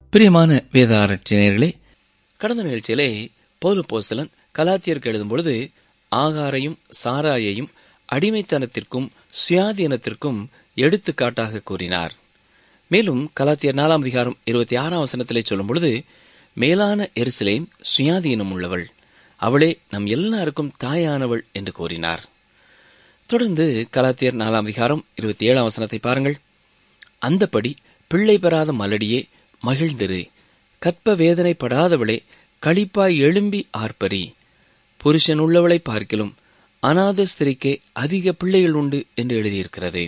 பிரியமான வேத ஆராய்ச்சியர்களே கடந்த நிகழ்ச்சியிலே பௌல போஸ்தலன் கலாத்தியருக்கு எழுதும் பொழுது ஆகாரையும் சாராயையும் அடிமைத்தனத்திற்கும் சுயாதீனத்திற்கும் எடுத்துக்காட்டாக கூறினார் மேலும் கலாத்தியர் நாலாம் அதிகாரம் இருபத்தி ஆறாம் வசனத்திலே சொல்லும் பொழுது மேலான எருசலேம் சுயாதீனம் உள்ளவள் அவளே நம் எல்லாருக்கும் தாயானவள் என்று கூறினார் தொடர்ந்து கலாத்தியர் நாலாம் அதிகாரம் இருபத்தி ஏழாம் வசனத்தை பாருங்கள் அந்தப்படி பிள்ளை பெறாத மலடியே மகிழ்ந்திரு கற்ப வேதனைப்படாதவளே களிப்பாய் எழும்பி ஆர்ப்பரி புருஷன் உள்ளவளை பார்க்கிலும் அநாத ஸ்திரிக்கே அதிக பிள்ளைகள் உண்டு என்று எழுதியிருக்கிறது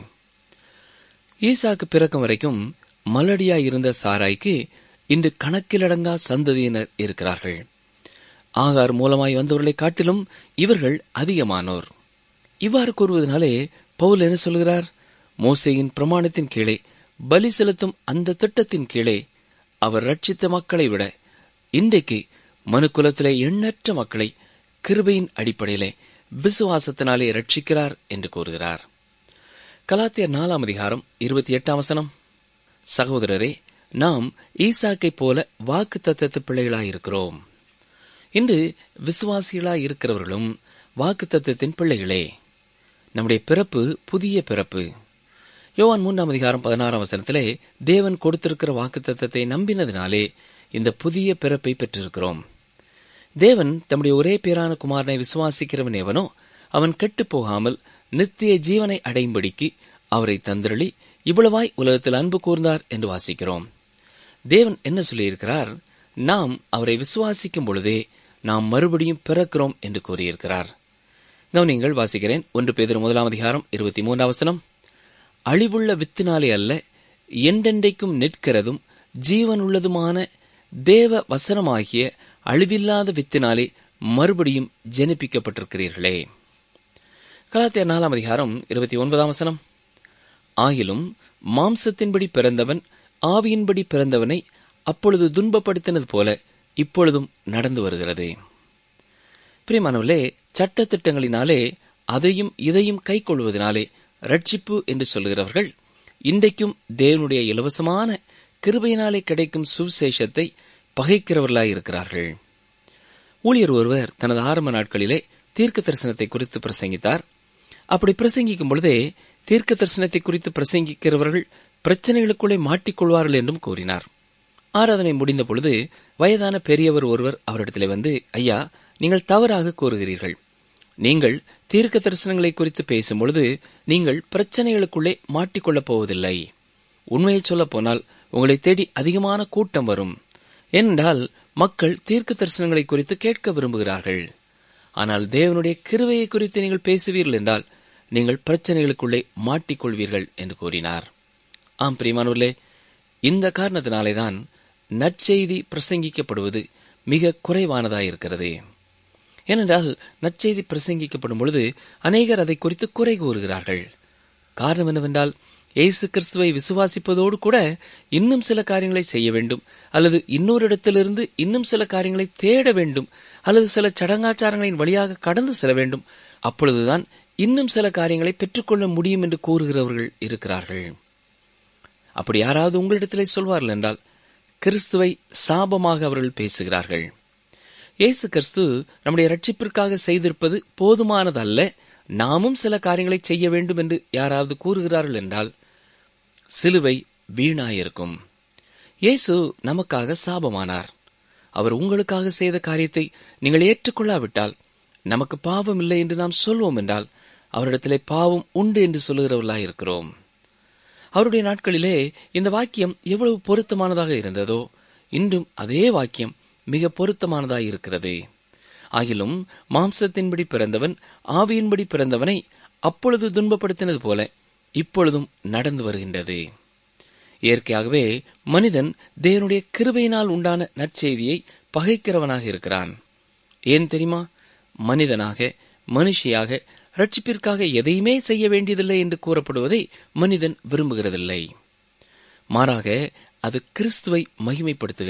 ஈசாக்கு பிறக்கும் வரைக்கும் மலடியாய் இருந்த சாராய்க்கு இன்று கணக்கிலடங்கா சந்ததியினர் இருக்கிறார்கள் ஆகார் மூலமாய் வந்தவர்களை காட்டிலும் இவர்கள் அதிகமானோர் இவ்வாறு கூறுவதனாலே பவுல் என்ன சொல்கிறார் மோசையின் பிரமாணத்தின் கீழே பலி செலுத்தும் அந்த திட்டத்தின் கீழே அவர் ரட்சித்த மக்களை விட இன்றைக்கு மனுக்குலத்திலே எண்ணற்ற மக்களை கிருபையின் அடிப்படையிலே விசுவாசத்தினாலே ரட்சிக்கிறார் என்று கூறுகிறார் கலாத்தியர் நாலாம் அதிகாரம் இருபத்தி எட்டாம் வசனம் சகோதரரே நாம் ஈசாக்கைப் போல வாக்கு தத்தத்து பிள்ளைகளாயிருக்கிறோம் இன்று விசுவாசிகளாய் இருக்கிறவர்களும் வாக்கு தத்துவத்தின் பிள்ளைகளே நம்முடைய பிறப்பு புதிய பிறப்பு யோவான் மூன்றாம் அதிகாரம் பதினாறாம் வசனத்திலே தேவன் கொடுத்திருக்கிற வாக்கு தத்தத்தை நம்பினதினாலே இந்த புதிய பிறப்பை பெற்றிருக்கிறோம் தேவன் தம்முடைய ஒரே பேரான குமாரனை விசுவாசிக்கிறவன் எவனோ அவன் கெட்டுப் போகாமல் நித்திய ஜீவனை அடையும்படிக்கு அவரை தந்திரளி இவ்வளவாய் உலகத்தில் அன்பு கூர்ந்தார் என்று வாசிக்கிறோம் தேவன் என்ன சொல்லியிருக்கிறார் நாம் அவரை விசுவாசிக்கும் பொழுதே நாம் மறுபடியும் பிறக்கிறோம் என்று கூறியிருக்கிறார் கவனிங்கள் வாசிக்கிறேன் ஒன்று பேதர் முதலாம் அதிகாரம் இருபத்தி மூன்றாம் வசனம் அழிவுள்ள வித்தினாலே அல்ல என்றென்றைக்கும் நிற்கிறதும் ஜீவனுள்ளதுமான தேவ வசனமாகிய அழிவில்லாத வித்தினாலே மறுபடியும் ஜெனிப்பிக்கப்பட்டிருக்கிறீர்களே கலாத்தியர் நாலாம் அதிகாரம் இருபத்தி ஒன்பதாம் வசனம் ஆகிலும் மாம்சத்தின்படி பிறந்தவன் ஆவியின்படி பிறந்தவனை அப்பொழுது துன்பப்படுத்தினது போல இப்பொழுதும் நடந்து வருகிறது பிரியமானவர்களே சட்ட திட்டங்களினாலே அதையும் இதையும் கை கொள்வதனாலே ரட்சிப்பு என்று சொல்லுகிறவர்கள் இன்றைக்கும் தேவனுடைய இலவசமான கிருபையினாலே கிடைக்கும் சுவிசேஷத்தை பகைக்கிறவர்களாய் இருக்கிறார்கள் ஊழியர் ஒருவர் தனது ஆரம்ப நாட்களிலே தீர்க்க தரிசனத்தை குறித்து பிரசங்கித்தார் அப்படி பிரசங்கிக்கும் பொழுதே தீர்க்க தரிசனத்தை குறித்து பிரசங்கிக்கிறவர்கள் பிரச்சனைகளுக்குள்ளே மாட்டிக்கொள்வார்கள் என்றும் கூறினார் ஆராதனை முடிந்த பொழுது வயதான பெரியவர் ஒருவர் அவரிடத்திலே வந்து ஐயா நீங்கள் தவறாக கூறுகிறீர்கள் நீங்கள் தீர்க்க தரிசனங்களை குறித்து பேசும்பொழுது நீங்கள் பிரச்சனைகளுக்குள்ளே மாட்டிக்கொள்ளப் போவதில்லை உண்மையை சொல்லப் போனால் உங்களை தேடி அதிகமான கூட்டம் வரும் ஏனென்றால் மக்கள் தீர்க்க தரிசனங்களை குறித்து கேட்க விரும்புகிறார்கள் ஆனால் தேவனுடைய கிருவையை குறித்து நீங்கள் பேசுவீர்கள் என்றால் நீங்கள் பிரச்சனைகளுக்குள்ளே மாட்டிக்கொள்வீர்கள் என்று கூறினார் ஆம் பிரியமானவர்களே இந்த காரணத்தினாலேதான் நற்செய்தி பிரசங்கிக்கப்படுவது மிக குறைவானதாயிருக்கிறது ஏனென்றால் நற்செய்தி பிரசங்கிக்கப்படும் பொழுது அநேகர் அதை குறித்து குறை கூறுகிறார்கள் காரணம் என்னவென்றால் இயேசு கிறிஸ்துவை விசுவாசிப்பதோடு கூட இன்னும் சில காரியங்களை செய்ய வேண்டும் அல்லது இன்னொரு இடத்திலிருந்து இன்னும் சில காரியங்களை தேட வேண்டும் அல்லது சில சடங்காச்சாரங்களின் வழியாக கடந்து செல்ல வேண்டும் அப்பொழுதுதான் இன்னும் சில காரியங்களை பெற்றுக்கொள்ள முடியும் என்று கூறுகிறவர்கள் இருக்கிறார்கள் அப்படி யாராவது உங்களிடத்திலே சொல்வார்கள் என்றால் கிறிஸ்துவை சாபமாக அவர்கள் பேசுகிறார்கள் இயேசு கிறிஸ்து நம்முடைய ரட்சிப்பிற்காக செய்திருப்பது போதுமானதல்ல நாமும் சில காரியங்களை செய்ய வேண்டும் என்று யாராவது கூறுகிறார்கள் என்றால் சிலுவை வீணாயிருக்கும் இயேசு நமக்காக சாபமானார் அவர் உங்களுக்காக செய்த காரியத்தை நீங்கள் ஏற்றுக்கொள்ளாவிட்டால் நமக்கு பாவம் இல்லை என்று நாம் சொல்வோம் என்றால் அவரிடத்திலே பாவம் உண்டு என்று சொல்லுகிறவர்களாய் இருக்கிறோம் அவருடைய நாட்களிலே இந்த வாக்கியம் எவ்வளவு பொருத்தமானதாக இருந்ததோ இன்றும் அதே வாக்கியம் மிக பொருத்தமானதாய் இருக்கிறது ஆகிலும் மாம்சத்தின்படி பிறந்தவன் ஆவியின்படி பிறந்தவனை அப்பொழுது துன்பப்படுத்தினது போல இப்பொழுதும் நடந்து வருகின்றது இயற்கையாகவே மனிதன் தேவனுடைய கிருபையினால் உண்டான நற்செய்தியை பகைக்கிறவனாக இருக்கிறான் ஏன் தெரியுமா மனிதனாக மனுஷியாக ரட்சிப்பிற்காக எதையுமே செய்ய வேண்டியதில்லை என்று கூறப்படுவதை மனிதன் விரும்புகிறதில்லை மாறாக அது கிறிஸ்துவை மகிமைப்படுத்துகிறது